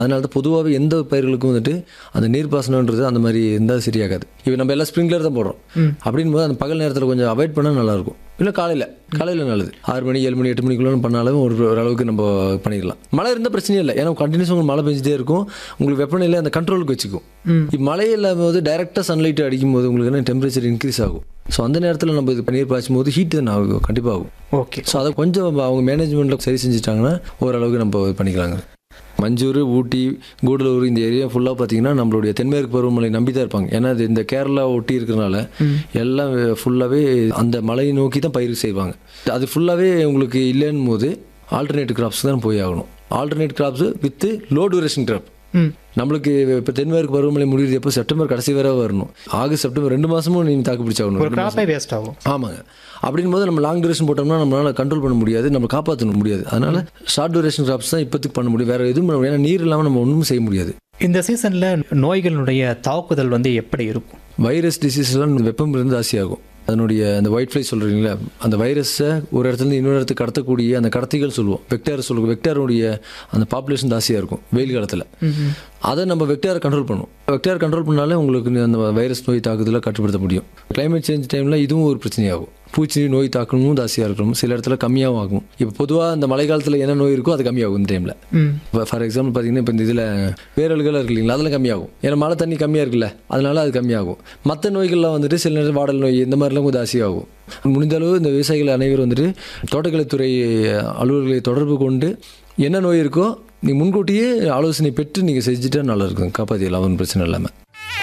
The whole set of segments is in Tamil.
அதனால தான் பொதுவாகவே எந்த பயிர்களுக்கும் வந்துட்டு அந்த நீர்ப்பாசனன்றது அந்த மாதிரி இருந்தால் சரியாகாது இப்போ நம்ம எல்லாம் ஸ்ப்ரிங்க்லர் தான் போடுறோம் அப்படின் போது அந்த பகல் நேரத்தில் கொஞ்சம் அவாய்ட் பண்ணால் நல்லாயிருக்கும் இல்லை காலையில் காலையில் நல்லது ஆறு மணி ஏழு மணி எட்டு மணிக்குள்ள பண்ணாலும் ஒரு ஓரளவுக்கு நம்ம பண்ணிடலாம் மழை இருந்தால் பிரச்சனையே இல்லை ஏன்னா கண்டினியூஸ் உங்களுக்கு மழை பெஞ்சிட்டே இருக்கும் உங்களுக்கு வெப்பநிலை அந்த கண்ட்ரோலுக்கு வச்சுக்கும் இப்போ மழை இல்லாம போது டைரெக்டாக சன்லைட் அடிக்கும் போது உங்களுக்கு என்ன டெம்பரேச்சர் இன்க்ரீஸ் ஆகும் ஸோ அந்த நேரத்தில் நம்ம இது நீர் பாய்ச்சும் போது ஹீட் தான் ஆகும் கண்டிப்பாக ஆகும் ஓகே ஸோ அதை கொஞ்சம் அவங்க மேனேஜ்மெண்ட்டில் சரி செஞ்சுட்டாங்கன்னா ஓரளவுக்கு நம்ம இது பண்ணிக்கலாங்க மஞ்சூர் ஊட்டி கூடலூர் இந்த ஏரியா ஃபுல்லாக பார்த்தீங்கன்னா நம்மளுடைய தென்மேற்கு பருவமழை நம்பி தான் இருப்பாங்க ஏன்னா அது இந்த கேரளா ஒட்டி இருக்கிறனால எல்லாம் ஃபுல்லாகவே அந்த மலையை நோக்கி தான் பயிர் செய்வாங்க அது ஃபுல்லாகவே உங்களுக்கு இல்லைன்னும் போது ஆல்டர்னேட் கிராப்ஸ் தான் போய் ஆகணும் alternate crops with low duration crop ம் நம்மளுக்கு இப்போ தென்மேற்கு பருவமழை முடியுது எப்போ செப்டம்பர் கடைசி வரை வரணும் ஆகஸ்ட் செப்டம்பர் ரெண்டு மாதமும் நீங்கள் தாக்கு பிடிச்சாகணும் ஒரு கிராப்பே வேஸ்ட் ஆகும் ஆமாங்க அப்படின் போது நம்ம லாங் டியூரேஷன் போட்டோம்னா நம்மளால கண்ட்ரோல் பண்ண முடியாது நம்ம காப்பாற்ற முடியாது அதனால ஷார்ட் டியூரேஷன் கிராப்ஸ் தான் இப்போதைக்கு பண்ண முடியும் வேற எதுவும் பண்ண முடியாது. ஏன்னா நீர் இல்லாமல் நம்ம ஒன்றும் செய்ய முடியாது இந்த சீசன்ல நோய்களுடைய தாக்குதல் வந்து எப்படி இருக்கும் வைரஸ் டிசீஸ்லாம் வெப்பம் இருந்து ஜாஸ்தியாகும் அதனுடைய அந்த ஒயிட் ஃப்ளை சொல்கிறீங்களா அந்த வைரஸை ஒரு இடத்துல இருந்து இன்னொரு இடத்துக்கு கடத்தக்கூடிய அந்த கடத்திகள் சொல்லுவோம் வெக்டார் சொல்லுவோம் வெக்டாருடைய அந்த பாப்புலேஷன் ஜாஸ்தியாக இருக்கும் வெயில் காலத்தில் அதை நம்ம வெக்டாரை கண்ட்ரோல் பண்ணுவோம் வெக்டார் கண்ட்ரோல் பண்ணாலே உங்களுக்கு அந்த வைரஸ் நோய் தாக்குதலை கட்டுப்படுத்த முடியும் climate சேஞ்ச் டைமில் இதுவும் ஒரு பிரச்சனையாகும் பூச்சி நோய் தாக்கமும் ஜாஸ்தியாக இருக்கும் சில இடத்துல கம்மியாகவும் ஆகும் இப்போ பொதுவாக இந்த மழை காலத்தில் என்ன நோய் இருக்கோ அது கம்மியாகும் இந்த டைமில் ம் இப்போ ஃபார் எக்ஸாம்பிள் பார்த்தீங்கன்னா இப்போ இந்த இதில் பேரல்கள் இருக்கு இல்லைங்களா அதெல்லாம் கம்மியாகும் ஏன்னா மழை தண்ணி கம்மியாக இருக்குல்ல அதனால அது கம்மியாகும் மற்ற நோய்கள்லாம் வந்துட்டு சில நேரம் வாடல் நோய் இந்த மாதிரிலாம் கொஞ்சம் ஜாஸ்தியாகும் முடிந்த அளவு இந்த விவசாயிகள் அனைவரும் வந்துட்டு தோட்டக்கலைத்துறை அலுவலர்களை தொடர்பு கொண்டு என்ன நோய் இருக்கோ நீ முன்கூட்டியே ஆலோசனை பெற்று நீங்கள் செஞ்சுட்டா நல்லா இருக்கும் காப்பாற்றிடலாம் ஒன்றும் பிரச்சனை இல்லாமல்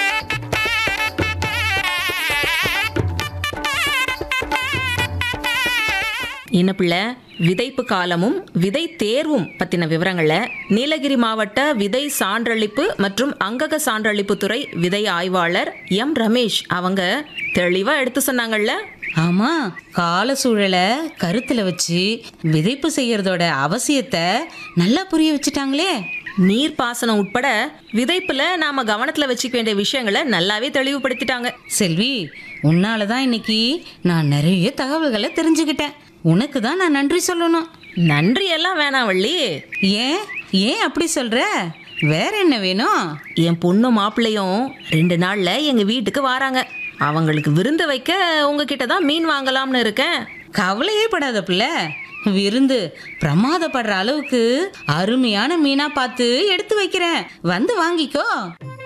என்ன பிள்ளை விதைப்பு காலமும் விதை தேர்வும் பத்தின விவரங்களை நீலகிரி மாவட்ட விதை சான்றளிப்பு மற்றும் அங்கக சான்றளிப்பு துறை விதை ஆய்வாளர் எம் ரமேஷ் அவங்க தெளிவா எடுத்து சொன்னாங்கல்ல ஆமா கால சூழலை கருத்துல வச்சு விதைப்பு செய்யறதோட அவசியத்தை நல்லா புரிய வச்சுட்டாங்களே நீர்ப்பாசனம் உட்பட விதைப்புல நாம கவனத்துல வச்சுக்க வேண்டிய விஷயங்களை நல்லாவே தெளிவுபடுத்திட்டாங்க செல்வி உன்னால தான் இன்னைக்கு நான் நிறைய தகவல்களை தெரிஞ்சுக்கிட்டேன் உனக்கு தான் நான் நன்றி சொல்லணும் நன்றி எல்லாம் வேணாம் வள்ளி ஏன் ஏன் அப்படி சொல்ற வேற என்ன வேணும் என் பொண்ணு மாப்பிள்ளையும் ரெண்டு நாள்ல எங்க வீட்டுக்கு வராங்க அவங்களுக்கு விருந்து வைக்க உங்ககிட்ட தான் மீன் வாங்கலாம்னு இருக்கேன் கவலையே படாத பிள்ளை விருந்து பிரமாதப்படுற அளவுக்கு அருமையான மீனா பார்த்து எடுத்து வைக்கிறேன் வந்து வாங்கிக்கோ